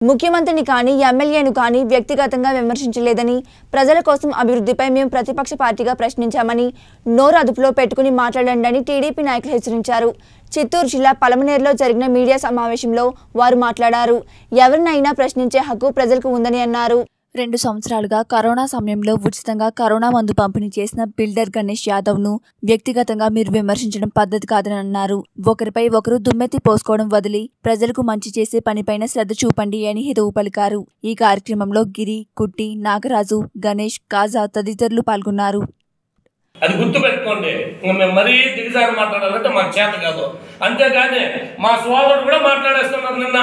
ముఖ్యమంత్రిని కానీ ఎమ్మెల్యేను కానీ వ్యక్తిగతంగా విమర్శించలేదని ప్రజల కోసం అభివృద్ధిపై మేము ప్రతిపక్ష పార్టీగా ప్రశ్నించామని నోరు అదుపులో పెట్టుకుని మాట్లాడండి అని టీడీపీ నాయకులు హెచ్చరించారు చిత్తూరు జిల్లా పలమనేరులో జరిగిన మీడియా సమావేశంలో వారు మాట్లాడారు ఎవరినైనా ప్రశ్నించే హక్కు ప్రజలకు ఉందని అన్నారు రెండు సంవత్సరాలుగా కరోనా సమయంలో ఉచితంగా కరోనా మందు పంపిణీ చేసిన బిల్డర్ గణేష్ యాదవ్ ను వ్యక్తిగతంగా మీరు విమర్శించడం పద్ధతి కాదని అన్నారు ఒకరిపై ఒకరు దుమ్మెత్తి పోసుకోవడం వదిలి ప్రజలకు మంచి చేసే పనిపైన శ్రద్ధ చూపండి అని హితవు పలికారు ఈ కార్యక్రమంలో గిరి కుట్టి నాగరాజు గణేష్ కాజా తదితరులు పాల్గొన్నారు అది గుర్తుపెట్టుకోండి ఇంకా మేము మరీ దిగజారి మాట్లాడాలంటే మాకు చేత కాదు అంతేగాని మా సోదరుడు కూడా మాట్లాడేస్తున్నారు నిన్న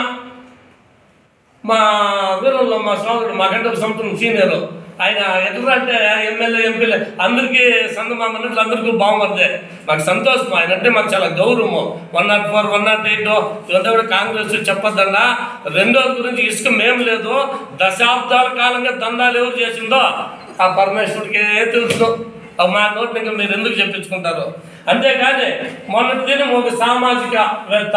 మా వీరుల్లో మా సోదరుడు మా గంట సంవత్సరం సీనియర్ ఆయన ఎట్లా అంటే ఎమ్మెల్యే ఎంపీలు అందరికీ సందమామ అన్నట్లు అందరికీ బాగుంది మాకు సంతోషం ఆయన అంటే మాకు చాలా గౌరవము one nought four one nought eight ఇదంతా కూడా కాంగ్రెస్ చెప్పొద్దన్నా రెండో గురించి ఇసుక మేము లేదు దశాబ్దాల కాలంగా దందాలు ఎవరు చేసిందో ఆ పరమేశ్వరుడికే తెలుసు ఆ మా నోట్ ఇంకా మీరు ఎందుకు చెప్పించుకుంటారు అంతేగాని మొన్నటి దినం ఒక సామాజికవేత్త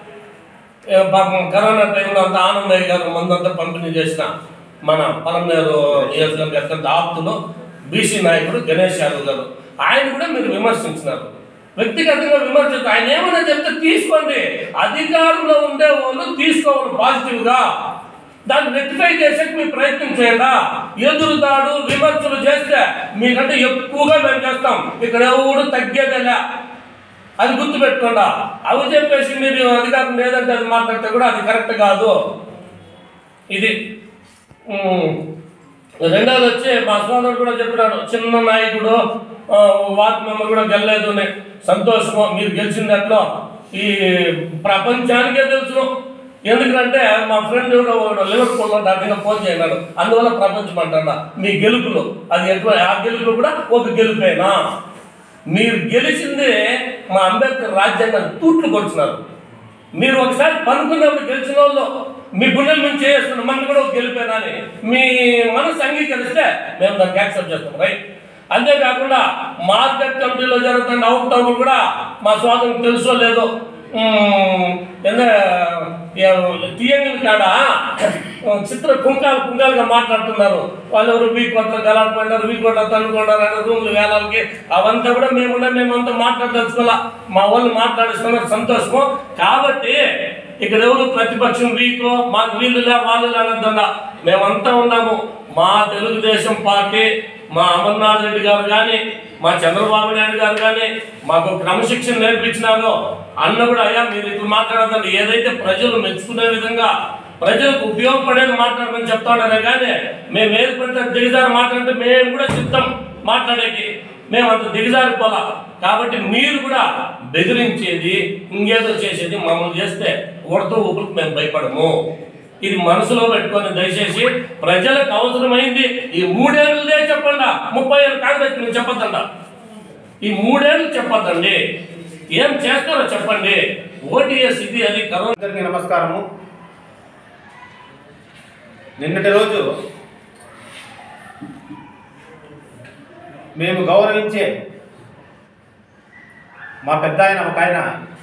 ఏ పాపం కరోనా టైంలో అంత ఆనందయ్య గారు మందంతా పంపిణీ చేసిన మన పలమనేరు నియోజకవర్గ అత్యంత ఆప్తులు బీసీ నాయకుడు గణేష్ యాదవ్ గారు ఆయన కూడా మీరు విమర్శించినారు వ్యక్తిగతంగా విమర్శించారు ఆయన ఏమైనా చెప్తే తీసుకోండి అధికారంలో ఉండే వాళ్ళు తీసుకోవాలి పాజిటివ్గా దాన్ని రెక్టిఫై చేసేకి మీరు ప్రయత్నం చేయండి ఎదురుదాడు విమర్శలు చేస్తే మీకంటే ఎక్కువగా మేము చేస్తాం ఇక్కడ ఎవడు తగ్గేదేలే అది గుర్తుపెట్టుకోండి అవి చెప్పేసి మీరు అధికారం లేదంటే అది మాట్లాడితే కూడా అది కరెక్ట్ కాదు ఇది ఉమ్, రెండోది వచ్చి మా సోదరుడు కూడా చెప్పినాడు చిన్న నాయకుడు ఆ, వార్డు మెంబర్ కూడా గెలలేదు అని సంతోషము మీరు గెలిచింది ఎట్లో ఈ ప్రపంచానికే తెలుసు ఎందుకంటే మా ఫ్రెండ్ లివర్పూల్లో దాకా ఫోన్ చేయన్నాడు అందువల్ల ప్రపంచం అంటాడా మీ గెలుపులు అది ఎటు ఆ గెలుపులు కూడా ఒక గెలుపేనా మీరు గెలిచింది మా అంబేద్కర్ రాజ్యాంగాన్ని తూట్లు కొడుతున్నారు మీరు ఒకసారి పనుకున్నప్పుడు గెలిచిన వాళ్ళు మీ గుండెల నుంచి చేసుకున్న మనం కూడా ఒక గెలిపేనా అని మీ మనసు అంగీకరిస్తే మేము దానికి యాక్సెప్ట్ చేస్తాం రైట్ అంతేకాకుండా మార్కెట్ కమిటీలో జరుగుతున్న అవకతవకలు కూడా మా స్వాతంత్రం తెలుసో లేదో తీయంగిల కాడ ఆ, చిత్ర కుంకాలు కుంకాలుగా మాట్లాడుతున్నారు వాళ్ళు ఎవరు వీ కోట్ల గలాడిపోయినారు వీ కోట్ల తనుకున్నారు అనే రూమ్లు వేలాలకి అవంతా కూడా మేము కూడా మేమంతా మాట్లాడదలుచుకోవాలా మా వాళ్ళు మాట్లాడిస్తున్నారు సంతోషము కాబట్టి ఇక్కడ ఎవరు ప్రతిపక్షం వీకో మాకు వీళ్ళులే వాళ్ళు లేనద్దన్నా మేమంతా ఉన్నాము మా తెలుగుదేశం పార్టీ మా అమర్నాథ్ రెడ్డి గారు కానీ మా చంద్రబాబు నాయుడు గారు కానీ మాకు క్రమశిక్షణ నేర్పించినారో అన్న కూడా అయ్యా మీరు ఇప్పుడు మాట్లాడదండి ఏదైతే ప్రజలు మెచ్చుకునే విధంగా ప్రజలకు ఉపయోగపడేది మాట్లాడమని చెప్తాడనే కానీ మేము ఏది పడితే అది దిగజారి మాట్లాడితే మేము కూడా సిద్ధం మాట్లాడేకి మేము అంత దిగజారిపోలా కాబట్టి మీరు కూడా బెదిరించేది ఇంకేదో చేసేది మమ్మల్ని చేస్తే ఉడత ఊపులకు మేము భయపడము ఇది మనసులో పెట్టుకొని దయచేసి ప్రజలకు అవసరమైంది ఈ మూడేళ్ళదే చెప్పండి ముప్పై ఏళ్ళు కాంగ్రెస్ మీరు చెప్పొద్దండ ఈ మూడేళ్ళు చెప్పొద్దండి ఏం చేస్తారో చెప్పండి ఓటీఎస్ ఇది అది కరోనా అందరికీ నమస్కారము నిన్నటి రోజు మేము గౌరవించే మా పెద్ద ఆయన ఒక ఆయన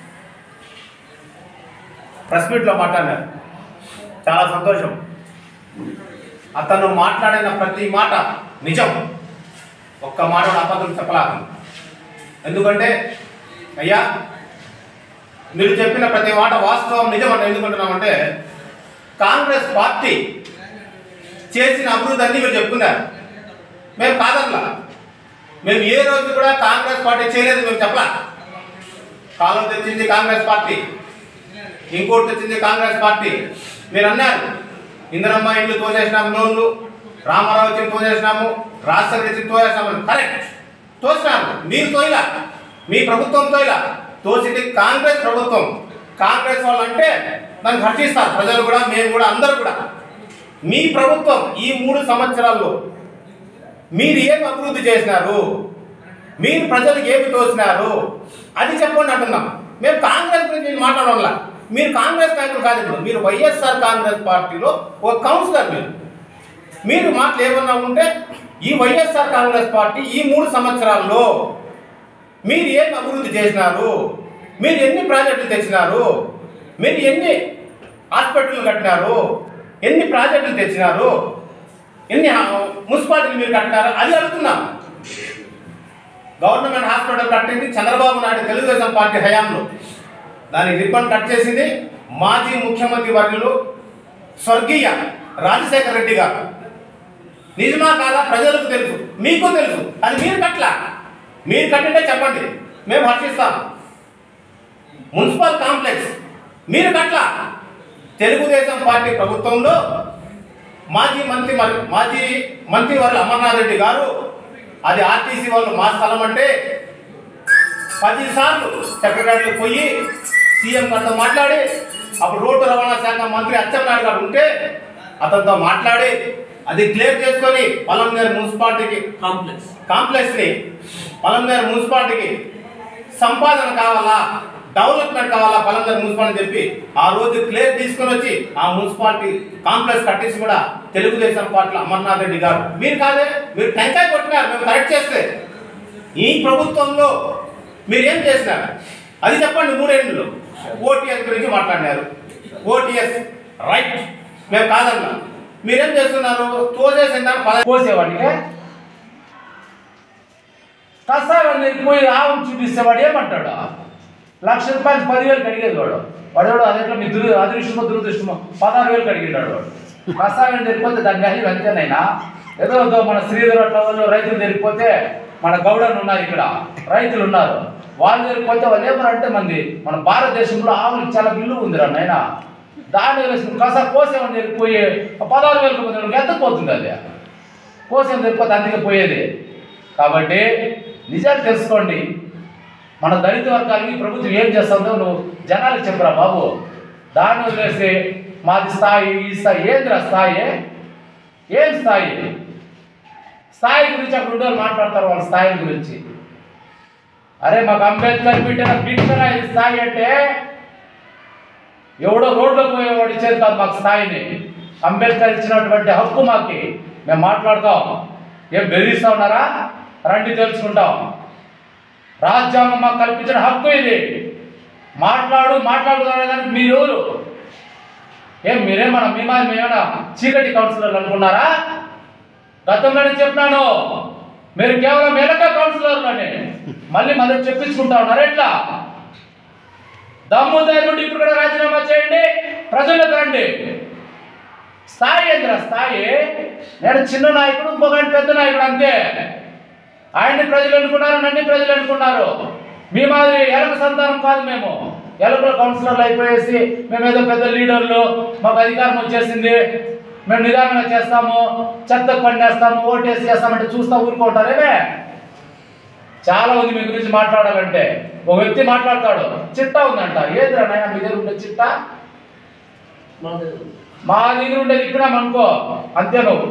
ప్రెస్ మీట్లో మాట్లాడినారు చాలా సంతోషం అతను మాట్లాడిన ప్రతి మాట నిజం ఒక్క మాట కూడా అబద్ధం చెప్పలాక ఎందుకంటే అయ్యా మీరు చెప్పిన ప్రతి మాట వాస్తవం నిజం అంటే ఎందుకంటున్నామంటే కాంగ్రెస్ పార్టీ చేసిన అభివృద్ధి అన్ని మీరు చెప్పుకున్నారు మేము కాదట్లా మేము ఏ రోజు కూడా కాంగ్రెస్ పార్టీ చేయలేదు మేము చెప్పలా కాలం తెచ్చింది కాంగ్రెస్ పార్టీ ఇంకోటి తెచ్చింది కాంగ్రెస్ పార్టీ మీరు అన్నారు ఇందిరమ్మ ఇల్లు తోసేసినాము లోన్లు రామారావు ఇచ్చిన తోసేసినాము రాజశేఖర ఇచ్చిన తోసేసినాము కరెక్ట్ తోసినాము మీరు తోయిలా మీ ప్రభుత్వం తోయిలా తోసింది కాంగ్రెస్ ప్రభుత్వం కాంగ్రెస్ వాళ్ళు అంటే దాన్ని హర్షిస్తారు ప్రజలు కూడా మేము కూడా అందరూ కూడా మీ ప్రభుత్వం ఈ మూడు సంవత్సరాల్లో మీరు ఏం అభివృద్ధి చేసినారు మీరు ప్రజలకు ఏమి తోసినారు అది చెప్పండి అంటున్నాం మేము కాంగ్రెస్ గురించి నేను మాట్లాడాల మీరు కాంగ్రెస్ నాయకులు కాదు ఇప్పుడు మీరు వైఎస్ఆర్ కాంగ్రెస్ పార్టీలో ఒక కౌన్సిలర్ మీరు మీరు మాటలు ఏమన్నా ఉంటే ఈ వైఎస్ఆర్ కాంగ్రెస్ పార్టీ ఈ మూడు సంవత్సరాల్లో మీరు ఏం అభివృద్ధి చేసినారు మీరు ఎన్ని ప్రాజెక్టులు తెచ్చినారు మీరు ఎన్ని హాస్పిటల్ కట్టినారు ఎన్ని ప్రాజెక్టులు తెచ్చినారు ఎన్ని హా- మున్సిపాలిటీలు మీరు కట్టినారు అది అడుగుతున్నాం గవర్నమెంట్ హాస్పిటల్ కట్టింది చంద్రబాబు నాయుడు తెలుగుదేశం పార్టీ హయాంలో దాని రిబ్బన్ కట్ చేసింది మాజీ ముఖ్యమంత్రి వర్యులు స్వర్గీయ రాజశేఖర రెడ్డి గారు నిజమా కాదా ప్రజలకు తెలుసు మీకు తెలుసు అది మీరు కట్ల మీరు కట్టింటే చెప్పండి మేము హర్షిస్తాం మున్సిపల్ కాంప్లెక్స్ మీరు కట్ల తెలుగుదేశం పార్టీ ప్రభుత్వంలో మాజీ మంత్రి మరి మాజీ మంత్రి వారు అమర్నాథ్ రెడ్డి గారు అది ఆర్టీసీ వాళ్ళు మా స్థలం అంటే పదిసార్లు సెక్రటరీకి పోయి సీఎం గారితో మాట్లాడి అప్పుడు రోడ్డు రవాణా శాఖ మంత్రి అచ్చెన్నాయుడు గారు ఉంటే అతనితో మాట్లాడి అది క్లియర్ చేసుకొని పలంనేరు మున్సిపాలిటీకి కాంప్లెక్స్ కాంప్లెక్స్ని పలంనేరు మున్సిపాలిటీకి సంపాదన కావాలా డెవలప్మెంట్ కావాలా పలంనేరు మున్సిపాలిటీ చెప్పి ఆ రోజు క్లియర్ తీసుకొని వచ్చి ఆ మున్సిపాలిటీ కాంప్లెక్స్ కట్టేసి కూడా తెలుగుదేశం పార్టీ అమర్నాథ్ రెడ్డి గారు మీరు కాదే మీరు టెంకాయ కొట్టినారు మేము కరెక్ట్ చేస్తే ఈ ప్రభుత్వంలో మీరు ఏం చేసినారు అది చెప్పండి మూడేళ్ళు ఓటీఎస్ గురించి మాట్లాడినారు ఓటీఎస్ రైట్ మేము కాదన్నా మీరేం చేస్తున్నారు తోసేసిందని పద కోసేవాడికి కసాయి పోయి ఆవు చూపిస్తే వాడు ఏమంటాడు లక్ష రూపాయలు పదివేలు అడిగేది వాడు వాడు ఎవడో అదేట్లో మీ దురు అదృష్టమో దురదృష్టమో పదహారు వేలు అడిగినాడు వాడు కసాయం జరిగిపోతే దాని వాల్యూ అంతేనైనా ఏదో ఏదో మన శ్రీధర్ అట్ల వాళ్ళు రైతులు జరిగిపోతే మన గౌడలు ఉన్నారు ఇక్కడ రైతులు ఉన్నారు వాళ్ళు జరిగిపోతే వాళ్ళు ఏమరంటే మంది మన భారతదేశంలో ఆవులకు చాలా విలువ ఉంది రా నాయన దాని వేసుకుని కసా కోసేమని జరిగిపోయి పదహారు వేలకు పొందిన ఎంత పోతుంది అది కోసం తెలిపోతే అందుకే పోయేది కాబట్టి నిజాలు తెలుసుకోండి మన దళిత వర్గాలకి ప్రభుత్వం ఏం చేస్తుందో నువ్వు జనాలకు చెప్పరా బాబు దాన్ని వదిలేసి మాది స్థాయి ఈ స్థాయి ఏంద్రా స్థాయి ఏం స్థాయి స్థాయి గురించి అక్కడ ఉండే వాళ్ళు మాట్లాడతారు వాళ్ళ స్థాయి గురించి అరే మాకు అంబేద్కర్ పెట్టిన భిక్షరా ఇది స్థాయి అంటే ఎవడో రోడ్లో పోయేవాడు ఇచ్చేది కాదు మాకు స్థాయిని అంబేద్కర్ ఇచ్చినటువంటి హక్కు మాకి మేము మాట్లాడతాం ఏం బెదిరిస్తా ఉన్నారా రండి తెలుసుకుంటాం రాజ్యాంగం మాకు కల్పించిన హక్కు ఇది మాట్లాడు మాట్లాడుతున్నారు దానికి మీరు ఎవరు ఏం మీరేమన్నా మీ మా మేమన్నా చీకటి కౌన్సిలర్లు అనుకున్నారా గతంలోనే చెప్పినాను మీరు కేవలం ఎలక కౌన్సిలర్లని మళ్ళీ మళ్ళీ చెప్పించుకుంటా ఉన్నారు ఎట్లా దమ్ము ధైర్యం ఇప్పుడు కూడా రాజీనామా చేయండి ప్రజలకు రండి స్థాయి ఏంద్ర స్థాయి నేను చిన్న నాయకుడు ఇంకొక పెద్ద నాయకుడు అంతే ఆయన్ని ప్రజలు అనుకున్నారు నన్ను ప్రజలు అనుకున్నారు మీ మాదిరి ఎలక సంతానం కాదు మేము ఎలకల కౌన్సిలర్లు అయిపోయేసి మేము ఏదో పెద్ద లీడర్లు మాకు అధికారం వచ్చేసింది మేము నిదానంగా చేస్తాము చెత్త పండేస్తాము ఓటేసి చేస్తామంటే చూస్తా ఊరుకుంటారేమే చాలా ఉంది మీ గురించి మాట్లాడాలంటే ఒక వ్యక్తి మాట్లాడతాడు చిట్టా ఉందంట ఏదిరా నాయన మీ దగ్గర ఉండే చిట్టా మా దగ్గర ఉండేది ఇక్కడ అనుకో అంతే నువ్వు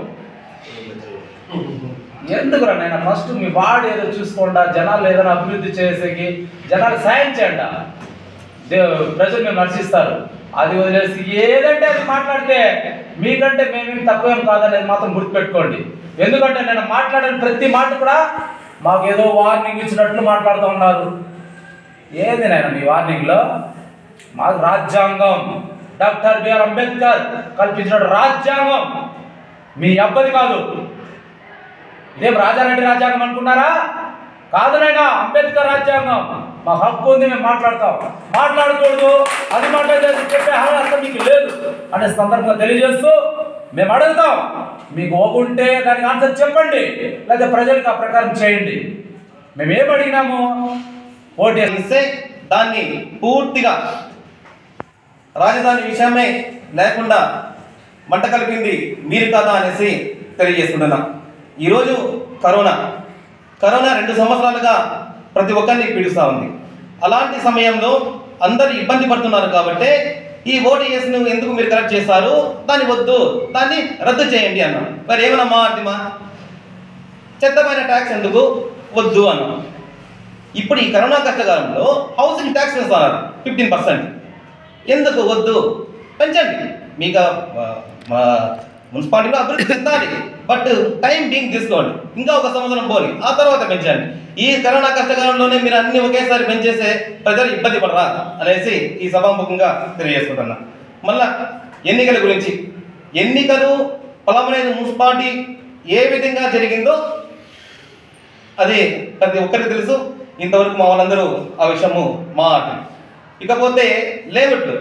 ఎందుకురా నాయన ఫస్ట్ మీ వాడు ఏదో చూసుకోండా జనాలు ఏదైనా అభివృద్ధి చేసేకి జనాలు సాయం చేయండి దే- ప్రజలు మేము నడిచిస్తారు అది వదిలేసి ఏదంటే అది మాట్లాడితే మీకంటే మేమేం తక్కువేం కాదనేది మాత్రం గుర్తుపెట్టుకోండి ఎందుకంటే నేను మాట్లాడిన ప్రతి మాట కూడా మాకు ఏదో వార్నింగ్ ఇచ్చినట్లు మాట్లాడుతూ ఉన్నారు ఏంది నాయన మీ వార్నింగ్లో మాకు రాజ్యాంగం డాక్టర్ బిఆర్ అంబేద్కర్ కల్పించిన రాజ్యాంగం మీ అబ్బది కాదు ఇదేం రాజారెడ్డి రాజ్యాంగం అనుకున్నారా కాదు నాయనా అంబేద్కర్ రాజ్యాంగం మా హక్కు ఉంది మేము మాట్లాడతాం మాట్లాడకూడదు అది మాట్లాడలేదు చెప్పే అర్హత మీకు లేదు అనే సందర్భంగా తెలియజేస్తూ మేము అడుగుతాం మీకు ఓగుంటే దానికి ఆన్సర్ చెప్పండి లేదా ప్రజలకు ఆ ప్రకారం చేయండి మేము ఏం అడిగినాము ఓటు ఇస్తే దాన్ని పూర్తిగా రాజధాని విషయమే లేకుండా మంట కలిపింది మీరు కదా అనేసి తెలియజేసుకుంటున్నా ఈరోజు కరోనా కరోనా రెండు సంవత్సరాలుగా ప్రతి ఒక్కరిని పీడిస్తూ ఉంది అలాంటి సమయంలో అందరు ఇబ్బంది పడుతున్నారు కాబట్టి ఈ ఓటీఎస్ను ఎందుకు మీరు కరెక్ట్ చేస్తారు దాన్ని వద్దు దాన్ని రద్దు చేయండి అన్నాం మరి ఏమన్నా అంతిమా చెత్తమైన ట్యాక్స్ ఎందుకు వద్దు అన్నాం ఇప్పుడు ఈ కరోనా కష్టకాలంలో హౌసింగ్ ట్యాక్స్ వేస్తున్నారు ఫిఫ్టీన్ పర్సెంట్ ఎందుకు వద్దు పెంచండి మీకు ఆ, మా మున్సిపాలిటీలో అభివృద్ధి చెందాలి బట్ టైం బీయింగ్ తీసుకోండి ఇంకా ఒక సంవత్సరం పోని ఆ తర్వాత పెంచండి ఈ కరోనా కష్టకాలంలోనే మీరు అన్ని ఒకేసారి పెంచేసే ప్రజలు ఇబ్బంది పడరా అనేసి ఈ సభాముఖంగా తెలియజేసుకుంటున్నా మళ్ళా ఎన్నికల గురించి ఎన్నికలు పొలమనేది మున్సిపాలిటీ ఏ విధంగా జరిగిందో అది ప్రతి ఒక్కరికి తెలుసు ఇంతవరకు మా వాళ్ళందరూ ఆ విషయము మా ఆట ఇకపోతే లేఅవుట్లు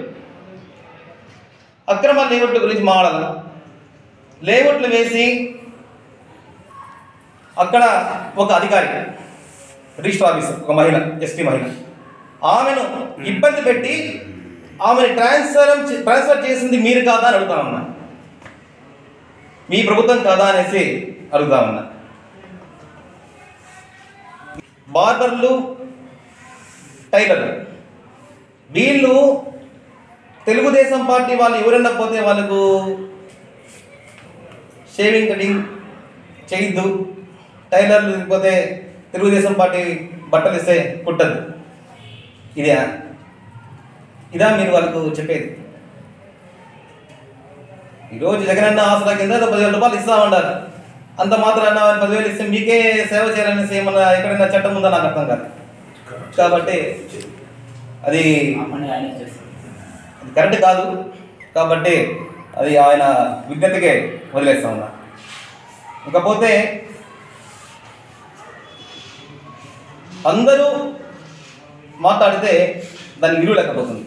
అక్రమ లేఅవుట్ల గురించి మాట్లాడాలి లేఅవుట్లు వేసి అక్కడ ఒక అధికారి రిజిస్టర్ ఆఫీసర్ ఒక మహిళ ఎస్టీ మహిళ ఆమెను ఇబ్బంది పెట్టి ఆమెను ట్రాన్స్ఫర్ ట్రాన్స్ఫర్ చేసింది మీరు కాదా అని అడుగుతా ఉన్నా మీ ప్రభుత్వం కాదా అనేసి అడుగుతా ఉన్నా బార్బర్లు టైలర్లు వీళ్ళు తెలుగుదేశం పార్టీ వాళ్ళు ఎవరైనా పోతే వాళ్ళకు షేవింగ్ కటింగ్ చేయొద్దు టైలర్లు లేకపోతే తెలుగుదేశం పార్టీ బట్టలు ఇస్తే కుట్టద్దు ఇదే ఇదా మీరు వాళ్ళకు చెప్పేది ఈరోజు జగనన్న ఆసరా కింద ఏదో పదివేల రూపాయలు ఇస్తామన్నారు అంత మాత్రాన పదివేలు ఇస్తే మీకే సేవ చేయాలనేసి ఏమన్నా ఎక్కడైనా చట్టం ఉందా నాకు అర్థం కాదు కాబట్టి అది అది కరెక్ట్ కాదు కాబట్టి అది ఆయన విజ్ఞతకే వదిలేస్తా ఉన్నా ఇకపోతే అందరూ మాట్లాడితే దానికి విలువ లేకపోతుంది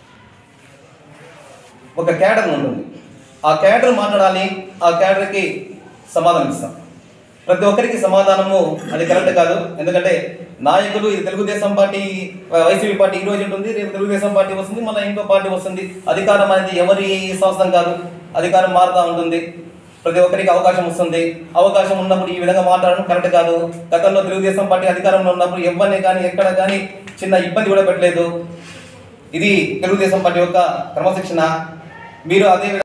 ఒక క్యాడర్ ఉంటుంది ఆ క్యాడర్ మాట్లాడాలి ఆ క్యాడర్కి సమాధానం ఇస్తాం ప్రతి ఒక్కరికి సమాధానము అది కరెక్ట్ కాదు ఎందుకంటే నాయకులు ఇది తెలుగుదేశం పార్టీ వైసీపీ పార్టీ ఈ రోజు ఉంటుంది రేపు తెలుగుదేశం పార్టీ వస్తుంది మళ్ళీ ఇంకో పార్టీ వస్తుంది అధికారం అనేది ఎవరి సంవత్సరం కాదు అధికారం మారుతూ ఉంటుంది ప్రతి ఒక్కరికి అవకాశం వస్తుంది అవకాశం ఉన్నప్పుడు ఈ విధంగా మాట్లాడడం కరెక్ట్ కాదు గతంలో తెలుగుదేశం పార్టీ అధికారంలో ఉన్నప్పుడు ఎవరిని కానీ ఎక్కడ కానీ చిన్న ఇబ్బంది కూడా పెట్టలేదు ఇది తెలుగుదేశం పార్టీ యొక్క క్రమశిక్షణ మీరు అదే విధంగా